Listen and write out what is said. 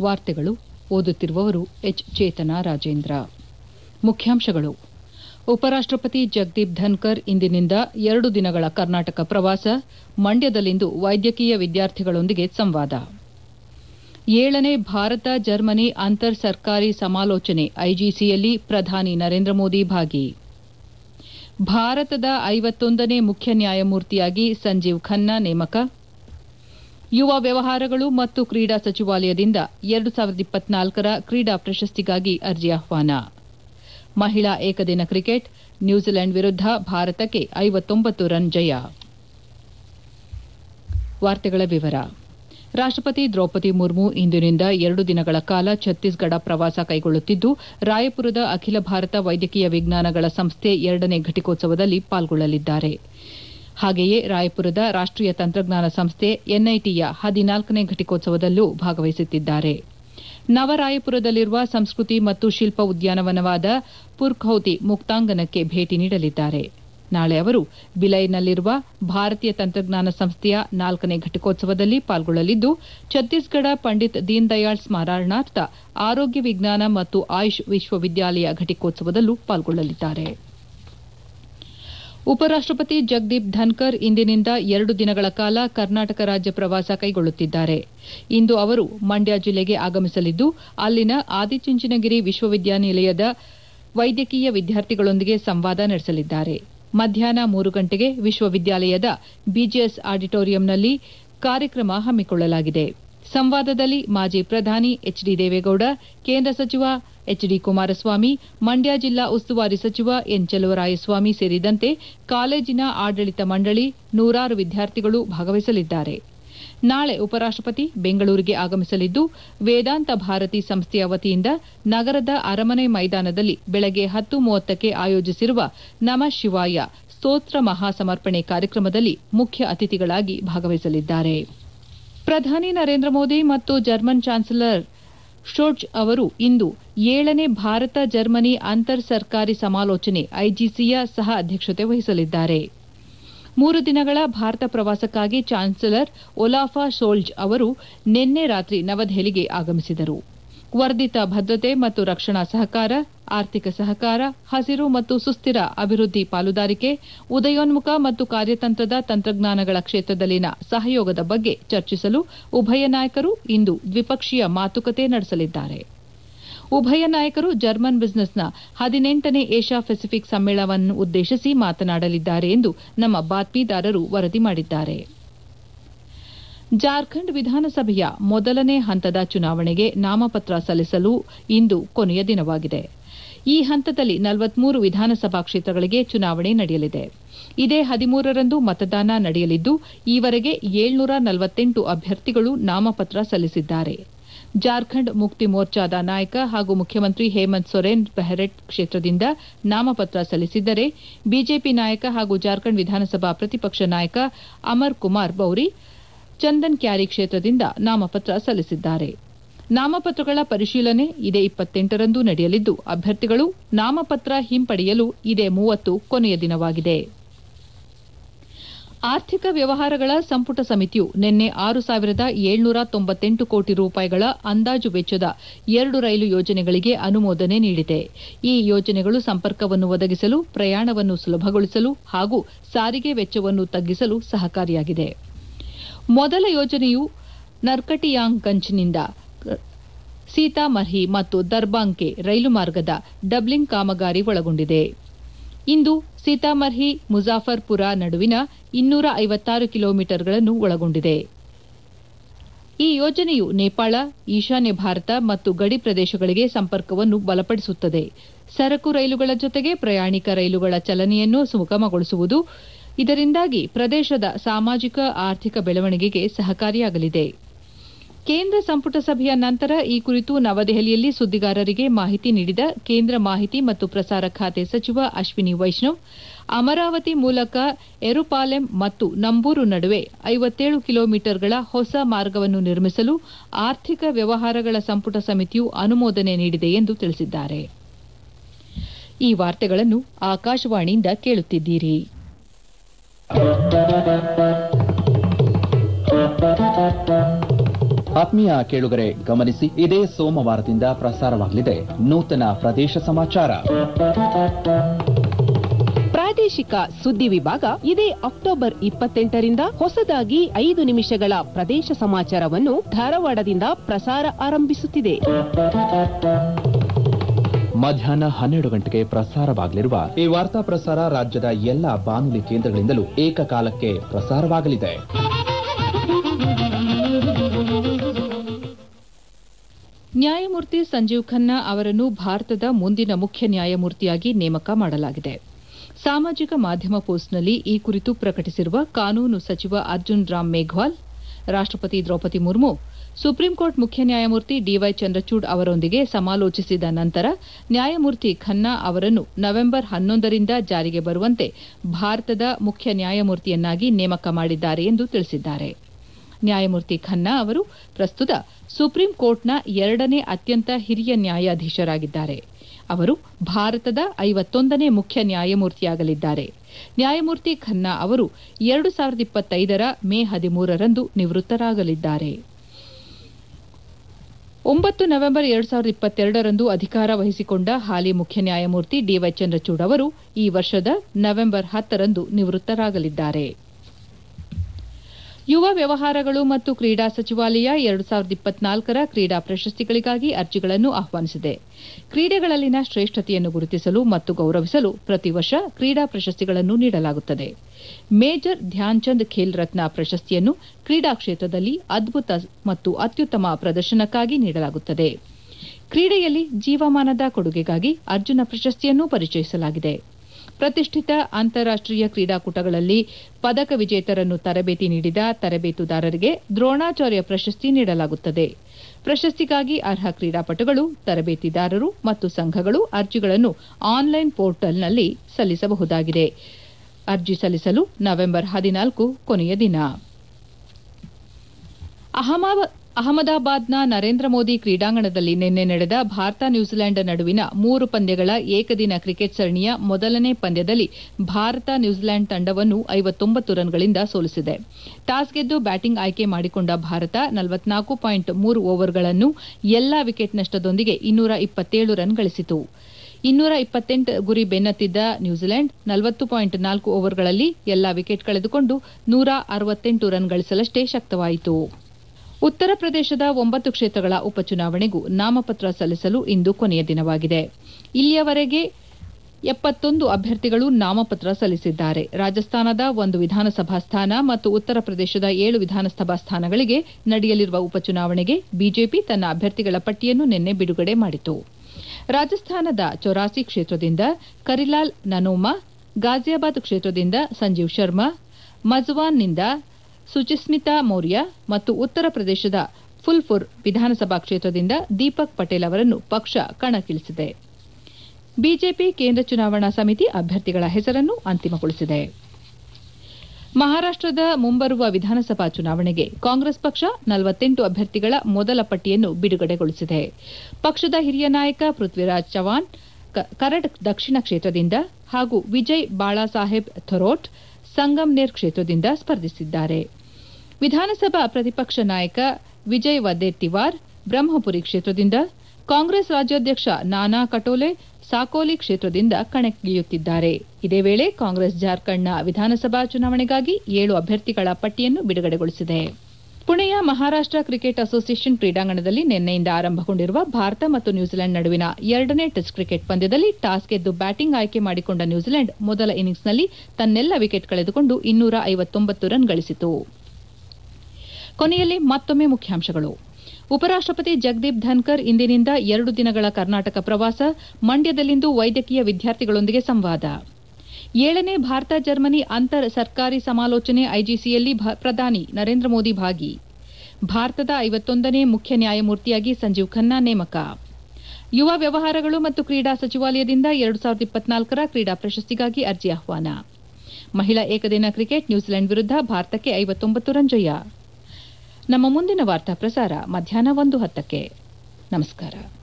ವಾರ್ತೆಗಳು ಓದುತ್ತಿರುವವರು ಎಚ್ ಚೇತನ ರಾಜೇಂದ್ರ ಮುಖ್ಯಾಂಶಗಳು ಉಪರಾಷ್ಟಪತಿ ಜಗದೀಪ್ ಧನ್ಕರ್ ಇಂದಿನಿಂದ ಎರಡು ದಿನಗಳ ಕರ್ನಾಟಕ ಪ್ರವಾಸ ಮಂಡ್ಯದಲ್ಲಿಂದು ವೈದ್ಯಕೀಯ ವಿದ್ಯಾರ್ಥಿಗಳೊಂದಿಗೆ ಸಂವಾದ ಏಳನೇ ಭಾರತ ಜರ್ಮನಿ ಅಂತರ್ ಸರ್ಕಾರಿ ಸಮಾಲೋಚನೆ ಐಜಿಸಿಯಲ್ಲಿ ಪ್ರಧಾನಿ ನರೇಂದ್ರ ಮೋದಿ ಭಾಗಿ ಭಾರತದ ಐವತ್ತೊಂದನೇ ಮುಖ್ಯ ನ್ಯಾಯಮೂರ್ತಿಯಾಗಿ ಸಂಜೀವ್ ಖನ್ನಾ ನೇಮಕ ಯುವ ವ್ಯವಹಾರಗಳು ಮತ್ತು ಕ್ರೀಡಾ ಸಚಿವಾಲಯದಿಂದ ಎರಡು ಸಾವಿರದ ಇಪ್ಪತ್ನಾಲ್ಕರ ಕ್ರೀಡಾ ಪ್ರಶಸ್ತಿಗಾಗಿ ಅರ್ಜಿ ಆಹ್ವಾನ ಮಹಿಳಾ ಏಕದಿನ ಕ್ರಿಕೆಟ್ ನ್ಯೂಜಿಲೆಂಡ್ ವಿರುದ್ಧ ಭಾರತಕ್ಕೆ ಐವತ್ತೊಂಬತ್ತು ರನ್ ಜಯ ವಾರ್ತೆಗಳ ವಿವರ ರಾಷ್ಟಪತಿ ದ್ರೌಪದಿ ಮುರ್ಮು ಇಂದಿನಿಂದ ಎರಡು ದಿನಗಳ ಕಾಲ ಛತ್ತೀಸ್ಗಢ ಪ್ರವಾಸ ಕೈಗೊಳ್ಳುತ್ತಿದ್ದು ರಾಯಪುರದ ಅಖಿಲ ಭಾರತ ವೈದ್ಯಕೀಯ ವಿಜ್ಞಾನಗಳ ಸಂಸ್ಥೆ ಎರಡನೇ ಘಟಿಕೋತ್ಸವದಲ್ಲಿ ಪಾಲ್ಗೊಳ್ಳಲಿದ್ದಾರೆ ಹಾಗೆಯೇ ರಾಯಪುರದ ರಾಷ್ಟೀಯ ತಂತ್ರಜ್ಞಾನ ಸಂಸ್ಥೆ ಎನ್ಐಟಿಯ ಹದಿನಾಲ್ಕನೇ ಘಟಿಕೋತ್ಸವದಲ್ಲೂ ಭಾಗವಹಿಸುತ್ತಿದ್ದಾರೆ ನವರಾಯಪುರದಲ್ಲಿರುವ ಸಂಸ್ಕೃತಿ ಮತ್ತು ಶಿಲ್ಪ ಉದ್ಯಾನವನವಾದ ಪುರ್ಖೌತಿ ಮುಕ್ತಾಂಗಣಕ್ಕೆ ಭೇಟಿ ನೀಡಲಿದ್ದಾರೆ ನಾಳೆ ಅವರು ಬಿಲೈನಲ್ಲಿರುವ ಭಾರತೀಯ ತಂತ್ರಜ್ಞಾನ ಸಂಸ್ಥೆಯ ನಾಲ್ಕನೇ ಘಟಿಕೋತ್ಸವದಲ್ಲಿ ಪಾಲ್ಗೊಳ್ಳಲಿದ್ದು ಛತ್ತೀಸ್ಗಢ ಪಂಡಿತ್ ದೀನ್ ದಯಾಳ್ ಸ್ಮರಣಾರ್ಥ ಆರೋಗ್ಯ ವಿಜ್ಞಾನ ಮತ್ತು ಆಯುಷ್ ವಿಶ್ವವಿದ್ಯಾಲಯ ಘಟಿಕೋತ್ಸವದಲ್ಲೂ ಪಾಲ್ಗೊಳ್ಳಲಿದ್ದಾರೆ ಉಪರಾಷ್ಟಪತಿ ಜಗದೀಪ್ ಧನ್ಕರ್ ಇಂದಿನಿಂದ ಎರಡು ದಿನಗಳ ಕಾಲ ಕರ್ನಾಟಕ ರಾಜ್ಯ ಪ್ರವಾಸ ಕೈಗೊಳ್ಳುತ್ತಿದ್ದಾರೆ ಇಂದು ಅವರು ಮಂಡ್ಯ ಜಿಲ್ಲೆಗೆ ಆಗಮಿಸಲಿದ್ದು ಅಲ್ಲಿನ ಆದಿಚುಂಚನಗಿರಿ ವಿಶ್ವವಿದ್ಯಾನಿಲಯದ ವೈದ್ಯಕೀಯ ವಿದ್ಯಾರ್ಥಿಗಳೊಂದಿಗೆ ಸಂವಾದ ನಡೆಸಲಿದ್ದಾರೆ ಮಧ್ಯಾಹ್ನ ಮೂರು ಗಂಟೆಗೆ ವಿಶ್ವವಿದ್ಯಾಲಯದ ಬಿಜಿಎಸ್ ಆಡಿಟೋರಿಯಂನಲ್ಲಿ ಕಾರ್ಯಕ್ರಮ ಹಮ್ಮಿಕೊಳ್ಳಲಾಗಿದೆ ಸಂವಾದದಲ್ಲಿ ಮಾಜಿ ಪ್ರಧಾನಿ ಎಚ್ ಡಿ ದೇವೇಗೌಡ ಕೇಂದ್ರ ಸಚಿವ ಎಚ್ ಡಿ ಕುಮಾರಸ್ವಾಮಿ ಮಂಡ್ಯ ಜಿಲ್ಲಾ ಉಸ್ತುವಾರಿ ಸಚಿವ ಎನ್ ಚೆಲುವರಾಯಸ್ವಾಮಿ ಸೇರಿದಂತೆ ಕಾಲೇಜಿನ ಆಡಳಿತ ಮಂಡಳಿ ನೂರಾರು ವಿದ್ಯಾರ್ಥಿಗಳು ಭಾಗವಹಿಸಲಿದ್ದಾರೆ ನಾಳೆ ಉಪರಾಷ್ಟಪತಿ ಬೆಂಗಳೂರಿಗೆ ಆಗಮಿಸಲಿದ್ದು ವೇದಾಂತ ಭಾರತಿ ಸಂಸ್ಥೆಯ ವತಿಯಿಂದ ನಗರದ ಅರಮನೆ ಮೈದಾನದಲ್ಲಿ ಬೆಳಗ್ಗೆ ಹತ್ತು ಮೂವತ್ತಕ್ಕೆ ಆಯೋಜಿಸಿರುವ ನಮ ಶಿವಾಯ ಸ್ತೋತ್ರ ಮಹಾಸಮರ್ಪಣೆ ಕಾರ್ಯಕ್ರಮದಲ್ಲಿ ಮುಖ್ಯ ಅತಿಥಿಗಳಾಗಿ ಭಾಗವಹಿಸಲಿದ್ದಾರೆ ಪ್ರಧಾನಿ ನರೇಂದ್ರ ಮೋದಿ ಮತ್ತು ಜರ್ಮನ್ ಚಾನ್ಸಲರ್ ಶೋರ್ಜ್ ಅವರು ಇಂದು ಏಳನೇ ಭಾರತ ಜರ್ಮನಿ ಅಂತರ್ ಸರ್ಕಾರಿ ಸಮಾಲೋಚನೆ ಐಜಿಸಿಯ ಸಹ ಅಧ್ಯಕ್ಷತೆ ವಹಿಸಲಿದ್ದಾರೆ ಮೂರು ದಿನಗಳ ಭಾರತ ಪ್ರವಾಸಕ್ಕಾಗಿ ಚಾನ್ಸಲರ್ ಒಲಾಫಾ ಶೋಲ್ಜ್ ಅವರು ನಿನ್ನೆ ರಾತ್ರಿ ನವದೆಹಲಿಗೆ ಆಗಮಿಸಿದರು ವರ್ಧಿತ ಭದ್ರತೆ ಮತ್ತು ರಕ್ಷಣಾ ಸಹಕಾರ ಆರ್ಥಿಕ ಸಹಕಾರ ಹಸಿರು ಮತ್ತು ಸುಸ್ಥಿರ ಅಭಿವೃದ್ಧಿ ಪಾಲುದಾರಿಕೆ ಉದಯೋನ್ಮುಖ ಮತ್ತು ಕಾರ್ಯತಂತ್ರದ ತಂತ್ರಜ್ಞಾನಗಳ ಕ್ಷೇತ್ರದಲ್ಲಿನ ಸಹಯೋಗದ ಬಗ್ಗೆ ಚರ್ಚಿಸಲು ಉಭಯ ನಾಯಕರು ಇಂದು ದ್ವಿಪಕ್ಷೀಯ ಮಾತುಕತೆ ನಡೆಸಲಿದ್ದಾರೆ ಉಭಯ ನಾಯಕರು ಜರ್ಮನ್ ಬಿಸಿನೆಸ್ನ ಹದಿನೆಂಟನೇ ಏಷ್ಯಾ ಪೆಸಿಫಿಕ್ ಸಮ್ಮೇಳನವನ್ನು ಉದ್ದೇಶಿಸಿ ಮಾತನಾಡಲಿದ್ದಾರೆ ಎಂದು ನಮ್ಮ ಬಾತ್ಮೀದಾರರು ವರದಿ ಮಾಡಿದ್ದಾರೆ ಜಾರ್ಖಂಡ್ ವಿಧಾನಸಭೆಯ ಮೊದಲನೇ ಹಂತದ ಚುನಾವಣೆಗೆ ನಾಮಪತ್ರ ಸಲ್ಲಿಸಲು ಇಂದು ಕೊನೆಯ ದಿನವಾಗಿದೆ ಈ ಹಂತದಲ್ಲಿ ನಲವತ್ಮೂರು ವಿಧಾನಸಭಾ ಕ್ಷೇತ್ರಗಳಿಗೆ ಚುನಾವಣೆ ನಡೆಯಲಿದೆ ಇದೇ ಹದಿಮೂರರಂದು ಮತದಾನ ನಡೆಯಲಿದ್ದು ಈವರೆಗೆ ಏಳ್ನೂರ ನಲವತ್ತೆಂಟು ಅಭ್ಯರ್ಥಿಗಳು ನಾಮಪತ್ರ ಸಲ್ಲಿಸಿದ್ದಾರೆ ಜಾರ್ಖಂಡ್ ಮುಕ್ತಿ ಮೋರ್ಚಾದ ನಾಯಕ ಹಾಗೂ ಮುಖ್ಯಮಂತ್ರಿ ಹೇಮಂತ್ ಸೊರೇನ್ ಬೆಹರೆಟ್ ಕ್ಷೇತ್ರದಿಂದ ನಾಮಪತ್ರ ಸಲ್ಲಿಸಿದ್ದರೆ ಬಿಜೆಪಿ ನಾಯಕ ಹಾಗೂ ಜಾರ್ಖಂಡ್ ವಿಧಾನಸಭಾ ಪ್ರತಿಪಕ್ಷ ನಾಯಕ ಅಮರ್ ಕುಮಾರ್ ಬೌರಿ ಚಂದನ್ ಕ್ಯಾರಿ ಕ್ಷೇತ್ರದಿಂದ ನಾಮಪತ್ರ ಸಲ್ಲಿಸಿದ್ದಾರೆ ನಾಮಪತ್ರಗಳ ಪರಿಶೀಲನೆ ಇದೇ ಇಪ್ಪತ್ತೆಂಟರಂದು ನಡೆಯಲಿದ್ದು ಅಭ್ಯರ್ಥಿಗಳು ನಾಮಪತ್ರ ಹಿಂಪಡೆಯಲು ಇದೇ ಮೂವತ್ತು ಕೊನೆಯ ದಿನವಾಗಿದೆ ಆರ್ಥಿಕ ವ್ಯವಹಾರಗಳ ಸಂಪುಟ ಸಮಿತಿಯು ನಿನ್ನೆ ಆರು ಸಾವಿರದ ಏಳ್ನೂರ ತೊಂಬತ್ತೆಂಟು ಕೋಟಿ ರೂಪಾಯಿಗಳ ಅಂದಾಜು ವೆಚ್ಚದ ಎರಡು ರೈಲು ಯೋಜನೆಗಳಿಗೆ ಅನುಮೋದನೆ ನೀಡಿದೆ ಈ ಯೋಜನೆಗಳು ಸಂಪರ್ಕವನ್ನು ಒದಗಿಸಲು ಪ್ರಯಾಣವನ್ನು ಸುಲಭಗೊಳಿಸಲು ಹಾಗೂ ಸಾರಿಗೆ ವೆಚ್ಚವನ್ನು ತಗ್ಗಿಸಲು ಸಹಕಾರಿಯಾಗಿದೆ ಮೊದಲ ಯೋಜನೆಯು ನರ್ಕಟಿಯಾಂಗಂಜ್ನಿಂದ ಸೀತಾಮರ್ಹಿ ಮತ್ತು ದರ್ಬಾಂಗ್ಗೆ ರೈಲು ಮಾರ್ಗದ ಡಬ್ಲಿಂಗ್ ಕಾಮಗಾರಿ ಒಳಗೊಂಡಿದೆ ಇಂದು ಸೀತಾಮರ್ಹಿ ಮುಜಾಫರ್ಪುರ ನಡುವಿನ ಇನ್ನೂರ ಐವತ್ತಾರು ಕಿಲೋಮೀಟರ್ಗಳನ್ನು ಒಳಗೊಂಡಿದೆ ಈ ಯೋಜನೆಯು ನೇಪಾಳ ಈಶಾನ್ಯ ಭಾರತ ಮತ್ತು ಗಡಿ ಪ್ರದೇಶಗಳಿಗೆ ಸಂಪರ್ಕವನ್ನು ಬಲಪಡಿಸುತ್ತದೆ ಸರಕು ರೈಲುಗಳ ಜೊತೆಗೆ ಪ್ರಯಾಣಿಕ ರೈಲುಗಳ ಚಲನೆಯನ್ನು ಸುಗಮಗೊಳಿಸುವುದು ಇದರಿಂದಾಗಿ ಪ್ರದೇಶದ ಸಾಮಾಜಿಕ ಆರ್ಥಿಕ ಬೆಳವಣಿಗೆಗೆ ಸಹಕಾರಿಯಾಗಲಿದೆ ಕೇಂದ್ರ ಸಂಪುಟ ಸಭೆಯ ನಂತರ ಈ ಕುರಿತು ನವದೆಹಲಿಯಲ್ಲಿ ಸುದ್ದಿಗಾರರಿಗೆ ಮಾಹಿತಿ ನೀಡಿದ ಕೇಂದ್ರ ಮಾಹಿತಿ ಮತ್ತು ಪ್ರಸಾರ ಖಾತೆ ಸಚಿವ ಅಶ್ವಿನಿ ವೈಷ್ಣವ್ ಅಮರಾವತಿ ಮೂಲಕ ಎರುಪಾಲೆಂ ಮತ್ತು ನಂಬೂರು ನಡುವೆ ಐವತ್ತೇಳು ಕಿಲೋಮೀಟರ್ಗಳ ಹೊಸ ಮಾರ್ಗವನ್ನು ನಿರ್ಮಿಸಲು ಆರ್ಥಿಕ ವ್ಯವಹಾರಗಳ ಸಂಪುಟ ಸಮಿತಿಯು ಅನುಮೋದನೆ ನೀಡಿದೆ ಎಂದು ತಿಳಿಸಿದ್ದಾರೆ ಈ ವಾರ್ತೆಗಳನ್ನು ಆಕಾಶವಾಣಿಯಿಂದ ಕೇಳುತ್ತಿದ್ದೀರಿ ಆತ್ಮೀಯ ಕೇಳುಗರೆ ಗಮನಿಸಿ ಇದೇ ಸೋಮವಾರದಿಂದ ಪ್ರಸಾರವಾಗಲಿದೆ ನೂತನ ಪ್ರದೇಶ ಸಮಾಚಾರ ಪ್ರಾದೇಶಿಕ ಸುದ್ದಿ ವಿಭಾಗ ಇದೇ ಅಕ್ಟೋಬರ್ ಇಪ್ಪತ್ತೆಂಟರಿಂದ ಹೊಸದಾಗಿ ಐದು ನಿಮಿಷಗಳ ಪ್ರದೇಶ ಸಮಾಚಾರವನ್ನು ಧಾರವಾಡದಿಂದ ಪ್ರಸಾರ ಆರಂಭಿಸುತ್ತಿದೆ ಮಧ್ಯಾಹ್ನ ಹನ್ನೆರಡು ಗಂಟೆಗೆ ಪ್ರಸಾರವಾಗಲಿರುವ ಈ ವಾರ್ತಾ ಪ್ರಸಾರ ರಾಜ್ಯದ ಎಲ್ಲಾ ಬಾನುಲಿ ಕೇಂದ್ರಗಳಿಂದಲೂ ಏಕಕಾಲಕ್ಕೆ ಪ್ರಸಾರವಾಗಲಿದೆ ನ್ಯಾಯಮೂರ್ತಿ ಸಂಜೀವ್ ಖನ್ನಾ ಅವರನ್ನು ಭಾರತದ ಮುಂದಿನ ಮುಖ್ಯ ನ್ಯಾಯಮೂರ್ತಿಯಾಗಿ ನೇಮಕ ಮಾಡಲಾಗಿದೆ ಸಾಮಾಜಿಕ ಮಾಧ್ಯಮ ಪೋಸ್ಟ್ನಲ್ಲಿ ಈ ಕುರಿತು ಪ್ರಕಟಿಸಿರುವ ಕಾನೂನು ಸಚಿವ ಅರ್ಜುನ್ ರಾಮ್ ಮೇಘ್ವಾಲ್ ರಾಷ್ಟಪತಿ ದ್ರೌಪದಿ ಮುರ್ಮು ಸುಪ್ರೀಂ ಕೋರ್ಟ್ ಮುಖ್ಯ ನ್ಯಾಯಮೂರ್ತಿ ಡಿವೈ ಚಂದ್ರಚೂಡ್ ಅವರೊಂದಿಗೆ ಸಮಾಲೋಚಿಸಿದ ನಂತರ ನ್ಯಾಯಮೂರ್ತಿ ಖನ್ನಾ ಅವರನ್ನು ನವೆಂಬರ್ ಹನ್ನೊಂದರಿಂದ ಜಾರಿಗೆ ಬರುವಂತೆ ಭಾರತದ ಮುಖ್ಯ ನ್ಯಾಯಮೂರ್ತಿಯನ್ನಾಗಿ ನೇಮಕ ಮಾಡಿದ್ದಾರೆ ಎಂದು ತಿಳಿಸಿದ್ದಾರೆ ನ್ಯಾಯಮೂರ್ತಿ ಖನ್ನಾ ಅವರು ಪ್ರಸ್ತುತ ಸುಪ್ರೀಂ ಕೋರ್ಟ್ನ ಎರಡನೇ ಅತ್ಯಂತ ಹಿರಿಯ ನ್ಯಾಯಾಧೀಶರಾಗಿದ್ದಾರೆ ಅವರು ಭಾರತದ ಐವತ್ತೊಂದನೇ ಮುಖ್ಯ ನ್ಯಾಯಮೂರ್ತಿಯಾಗಲಿದ್ದಾರೆ ನ್ಯಾಯಮೂರ್ತಿ ಖನ್ನಾ ಅವರು ಎರಡು ಸಾವಿರದ ಇಪ್ಪತ್ತೈದರ ಮೇ ಹದಿಮೂರರಂದು ನಿವೃತ್ತರಾಗಲಿದ್ದಾರೆ ಒಂಬತ್ತು ನವೆಂಬರ್ ಎರಡು ಸಾವಿರದ ಇಪ್ಪತ್ತೆರಡರಂದು ಅಧಿಕಾರ ವಹಿಸಿಕೊಂಡ ಹಾಲಿ ಮುಖ್ಯ ನ್ಯಾಯಮೂರ್ತಿ ಡಿವೈ ಚಂದ್ರಚೂಡ್ ಅವರು ಈ ವರ್ಷದ ನವೆಂಬರ್ ಹತ್ತರಂದು ನಿವೃತ್ತರಾಗಲಿದ್ದಾರೆ ಯುವ ವ್ಯವಹಾರಗಳು ಮತ್ತು ಕ್ರೀಡಾ ಸಚಿವಾಲಯ ಎರಡು ಸಾವಿರದ ಇಪ್ಪತ್ನಾಲ್ಕರ ಕ್ರೀಡಾ ಪ್ರಶಸ್ತಿಗಳಿಗಾಗಿ ಅರ್ಜಿಗಳನ್ನು ಆಹ್ವಾನಿಸಿದೆ ಕ್ರೀಡೆಗಳಲ್ಲಿನ ಶ್ರೇಷ್ಠತೆಯನ್ನು ಗುರುತಿಸಲು ಮತ್ತು ಗೌರವಿಸಲು ಪ್ರತಿ ವರ್ಷ ಕ್ರೀಡಾ ಪ್ರಶಸ್ತಿಗಳನ್ನು ನೀಡಲಾಗುತ್ತದೆ ಮೇಜರ್ ಧ್ಯಾನ್ಚಂದ್ ಖೇಲ್ ರತ್ನ ಪ್ರಶಸ್ತಿಯನ್ನು ಕ್ರೀಡಾ ಕ್ಷೇತ್ರದಲ್ಲಿ ಅದ್ಭುತ ಮತ್ತು ಅತ್ಯುತ್ತಮ ಪ್ರದರ್ಶನಕ್ಕಾಗಿ ನೀಡಲಾಗುತ್ತದೆ ಕ್ರೀಡೆಯಲ್ಲಿ ಜೀವಮಾನದ ಕೊಡುಗೆಗಾಗಿ ಅರ್ಜುನ ಪ್ರಶಸ್ತಿಯನ್ನು ಪರಿಚಯಿಸಲಾಗಿದೆ ಪ್ರತಿಷ್ಠಿತ ಅಂತಾರಾಷ್ಟೀಯ ಕ್ರೀಡಾಕೂಟಗಳಲ್ಲಿ ಪದಕ ವಿಜೇತರನ್ನು ತರಬೇತಿ ನೀಡಿದ ತರಬೇತುದಾರರಿಗೆ ದ್ರೋಣಾಚಾರ್ಯ ಪ್ರಶಸ್ತಿ ನೀಡಲಾಗುತ್ತದೆ ಪ್ರಶಸ್ತಿಗಾಗಿ ಅರ್ಹ ಕ್ರೀಡಾಪಟುಗಳು ತರಬೇತಿದಾರರು ಮತ್ತು ಸಂಘಗಳು ಅರ್ಜಿಗಳನ್ನು ಆನ್ಲೈನ್ ಪೋರ್ಟಲ್ನಲ್ಲಿ ಸಲ್ಲಿಸಬಹುದಾಗಿದೆ ಅರ್ಜಿ ಸಲ್ಲಿಸಲು ನವೆಂಬರ್ ಹದಿನಾಲ್ಕು ಕೊನೆಯ ದಿನ ಅಹಮದಾಬಾದ್ನ ನರೇಂದ್ರ ಮೋದಿ ಕ್ರೀಡಾಂಗಣದಲ್ಲಿ ನಿನ್ನೆ ನಡೆದ ಭಾರತ ನ್ಯೂಜಿಲೆಂಡ್ ನಡುವಿನ ಮೂರು ಪಂದ್ಯಗಳ ಏಕದಿನ ಕ್ರಿಕೆಟ್ ಸರಣಿಯ ಮೊದಲನೇ ಪಂದ್ಯದಲ್ಲಿ ಭಾರತ ನ್ಯೂಜಿಲೆಂಡ್ ತಂಡವನ್ನು ಐವತ್ತೊಂಬತ್ತು ರನ್ಗಳಿಂದ ಸೋಲಿಸಿದೆ ಟಾಸ್ ಗೆದ್ದು ಬ್ಯಾಟಿಂಗ್ ಆಯ್ಕೆ ಮಾಡಿಕೊಂಡ ಭಾರತ ನಲವತ್ನಾಲ್ಕು ಪಾಯಿಂಟ್ ಮೂರು ಓವರ್ಗಳನ್ನು ಎಲ್ಲಾ ವಿಕೆಟ್ ನಷ್ಟದೊಂದಿಗೆ ಇನ್ನೂರ ಇಪ್ಪತ್ತೇಳು ರನ್ ಗಳಿಸಿತು ಇನ್ನೂರ ಇಪ್ಪತ್ತೆಂಟು ಗುರಿ ಬೆನ್ನತ್ತಿದ್ದ ನ್ಯೂಜಿಲೆಂಡ್ ನಲವತ್ತು ಪಾಯಿಂಟ್ ನಾಲ್ಕು ಓವರ್ಗಳಲ್ಲಿ ಎಲ್ಲಾ ವಿಕೆಟ್ ಕಳೆದುಕೊಂಡು ನೂರ ಅರವತ್ತೆಂಟು ರನ್ ಗಳಿಸಲಷ್ಟೇ ಶಕ್ತವಾಯಿತು ಉತ್ತರ ಪ್ರದೇಶದ ಒಂಬತ್ತು ಕ್ಷೇತ್ರಗಳ ಉಪಚುನಾವಣೆಗೂ ನಾಮಪತ್ರ ಸಲ್ಲಿಸಲು ಇಂದು ಕೊನೆಯ ದಿನವಾಗಿದೆ ಇಲ್ಲಿಯವರೆಗೆ ಎಪ್ಪತ್ತೊಂದು ಅಭ್ಯರ್ಥಿಗಳು ನಾಮಪತ್ರ ಸಲ್ಲಿಸಿದ್ದಾರೆ ರಾಜಸ್ಥಾನದ ಒಂದು ವಿಧಾನಸಭಾ ಸ್ಥಾನ ಮತ್ತು ಉತ್ತರ ಪ್ರದೇಶದ ಏಳು ವಿಧಾನಸಭಾ ಸ್ಥಾನಗಳಿಗೆ ನಡೆಯಲಿರುವ ಉಪಚುನಾವಣೆಗೆ ಬಿಜೆಪಿ ತನ್ನ ಅಭ್ಯರ್ಥಿಗಳ ಪಟ್ಟಿಯನ್ನು ನಿನ್ನೆ ಬಿಡುಗಡೆ ಮಾಡಿತು ರಾಜಸ್ಥಾನದ ಚೌರಾಸಿ ಕ್ಷೇತ್ರದಿಂದ ಕರಿಲಾಲ್ ನನೋಮಾ ಗಾಜಿಯಾಬಾದ್ ಕ್ಷೇತ್ರದಿಂದ ಸಂಜೀವ್ ಶರ್ಮಾ ಮಜ್ವಾನ್ನಿಂದ ಸುಚಿಸ್ಮಿತಾ ಮೌರ್ಯ ಮತ್ತು ಉತ್ತರ ಪ್ರದೇಶದ ಫುಲ್ಪುರ್ ವಿಧಾನಸಭಾ ಕ್ಷೇತ್ರದಿಂದ ದೀಪಕ್ ಪಟೇಲ್ ಅವರನ್ನು ಪಕ್ಷ ಕಣಕ್ಕಿಳಿಸಿದೆ ಬಿಜೆಪಿ ಕೇಂದ್ರ ಚುನಾವಣಾ ಸಮಿತಿ ಅಭ್ಯರ್ಥಿಗಳ ಹೆಸರನ್ನು ಅಂತಿಮಗೊಳಿಸಿದೆ ಮಹಾರಾಷ್ಟದ ಮುಂಬರುವ ವಿಧಾನಸಭಾ ಚುನಾವಣೆಗೆ ಕಾಂಗ್ರೆಸ್ ಪಕ್ಷ ನಲವತ್ತೆಂಟು ಅಭ್ಯರ್ಥಿಗಳ ಮೊದಲ ಪಟ್ಟಿಯನ್ನು ಬಿಡುಗಡೆಗೊಳಿಸಿದೆ ಪಕ್ಷದ ಹಿರಿಯ ನಾಯಕ ಪೃಥ್ವಿರಾಜ್ ಚವಾಣ್ ಕರಡ್ ದಕ್ಷಿಣ ಕ್ಷೇತ್ರದಿಂದ ಹಾಗೂ ವಿಜಯ್ ಬಾಳಾಸಾಹೇಬ್ ಥೊರೋಟ್ ಸಂಗಮ್ನೇರ್ ಕ್ಷೇತ್ರದಿಂದ ಸ್ಪರ್ಧಿಸಿದ್ದಾರೆ ವಿಧಾನಸಭಾ ಪ್ರತಿಪಕ್ಷ ನಾಯಕ ವಿಜಯ್ ವದ್ದೇತಿವಾರ್ ಬ್ರಹ್ಮಪುರಿ ಕ್ಷೇತ್ರದಿಂದ ಕಾಂಗ್ರೆಸ್ ರಾಜ್ಯಾಧ್ಯಕ್ಷ ನಾನಾ ಕಟೋಲೆ ಸಾಕೋಲಿ ಕ್ಷೇತ್ರದಿಂದ ಕಣಕ್ಕಿಳಿಯುತ್ತಿದ್ದಾರೆ ಇದೇ ವೇಳೆ ಕಾಂಗ್ರೆಸ್ ಜಾರ್ಖಂಡ್ನ ವಿಧಾನಸಭಾ ಚುನಾವಣೆಗಾಗಿ ಏಳು ಅಭ್ಯರ್ಥಿಗಳ ಪಟ್ಟಿಯನ್ನು ಬಿಡುಗಡೆಗೊಳಿಸಿದೆ ಪುಣೆಯ ಮಹಾರಾಷ್ಟ ಕ್ರಿಕೆಟ್ ಅಸೋಸಿಯೇಷನ್ ಕ್ರೀಡಾಂಗಣದಲ್ಲಿ ನಿನ್ನೆಯಿಂದ ಆರಂಭಗೊಂಡಿರುವ ಭಾರತ ಮತ್ತು ನ್ಯೂಜಿಲೆಂಡ್ ನಡುವಿನ ಎರಡನೇ ಟೆಸ್ಟ್ ಕ್ರಿಕೆಟ್ ಪಂದ್ಯದಲ್ಲಿ ಟಾಸ್ ಗೆದ್ದು ಬ್ಯಾಟಿಂಗ್ ಆಯ್ಕೆ ಮಾಡಿಕೊಂಡ ನ್ಯೂಜಿಲೆಂಡ್ ಮೊದಲ ಇನ್ನಿಂಗ್ಸ್ನಲ್ಲಿ ತನ್ನೆಲ್ಲ ವಿಕೆಟ್ ಕಳೆದುಕೊಂಡು ಇನ್ನೂರ ಐವತ್ತೊಂಬತ್ತು ರನ್ ಗಳಿಸಿತು ಕೊನೆಯಲ್ಲಿ ಮತ್ತೊಮ್ಮೆ ಮುಖ್ಯಾಂಶಗಳು ಉಪರಾಷ್ಟಪತಿ ಜಗದೀಪ್ ಧನ್ಕರ್ ಇಂದಿನಿಂದ ಎರಡು ದಿನಗಳ ಕರ್ನಾಟಕ ಪ್ರವಾಸ ಮಂಡ್ಯದಲ್ಲಿಂದು ವೈದ್ಯಕೀಯ ವಿದ್ಯಾರ್ಥಿಗಳೊಂದಿಗೆ ಸಂವಾದ ಏಳನೇ ಭಾರತ ಜರ್ಮನಿ ಅಂತರ್ ಸರ್ಕಾರಿ ಸಮಾಲೋಚನೆ ಐಜಿಸಿಯಲ್ಲಿ ಪ್ರಧಾನಿ ನರೇಂದ್ರ ಮೋದಿ ಭಾಗಿ ಭಾರತದ ಐವತ್ತೊಂದನೇ ಮುಖ್ಯ ನ್ಯಾಯಮೂರ್ತಿಯಾಗಿ ಸಂಜೀವ್ ಖನ್ನಾ ನೇಮಕ ಯುವ ವ್ಯವಹಾರಗಳು ಮತ್ತು ಕ್ರೀಡಾ ಸಚಿವಾಲಯದಿಂದ ಎರಡು ಸಾವಿರದ ಇಪ್ಪತ್ನಾಲ್ಕರ ಕ್ರೀಡಾ ಪ್ರಶಸ್ತಿಗಾಗಿ ಅರ್ಜಿ ಆಹ್ವಾನ ಮಹಿಳಾ ಏಕದಿನ ಕ್ರಿಕೆಟ್ ನ್ಯೂಜಿಲೆಂಡ್ ವಿರುದ್ಧ ಭಾರತಕ್ಕೆ ಐವತ್ತೊಂಬತ್ತು ರನ್ ಜಯ ನಮ್ಮ ಮುಂದಿನ ವಾರ್ತಾ ಪ್ರಸಾರ ಮಧ್ಯಾಹ್ನ ಒಂದು ಹತ್ತಕ್ಕೆ ನಮಸ್ಕಾರ